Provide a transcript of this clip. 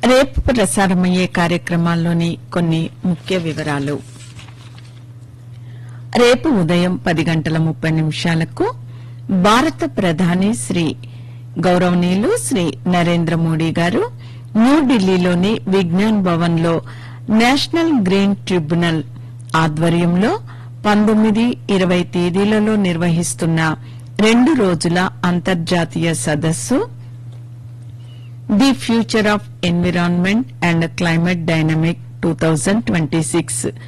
రేపు ప్రసారమయ్యే కార్యక్రమాల్లోని కొన్ని ముఖ్య వివరాలు రేపు ఉదయం పది గంటల ముప్పై నిమిషాలకు భారత ప్రధాని శ్రీ గౌరవనీయులు శ్రీ నరేంద్ర మోడీ గారు న్యూఢిల్లీలోని విజ్ఞాన్ భవన్ లో నేషనల్ గ్రీన్ ట్రిబ్యునల్ ఆధ్వర్యంలో పంతొమ్మిది ఇరవై తేదీలలో నిర్వహిస్తున్న రెండు రోజుల అంతర్జాతీయ సదస్సు the future of environment and climate dynamic two thousand twenty six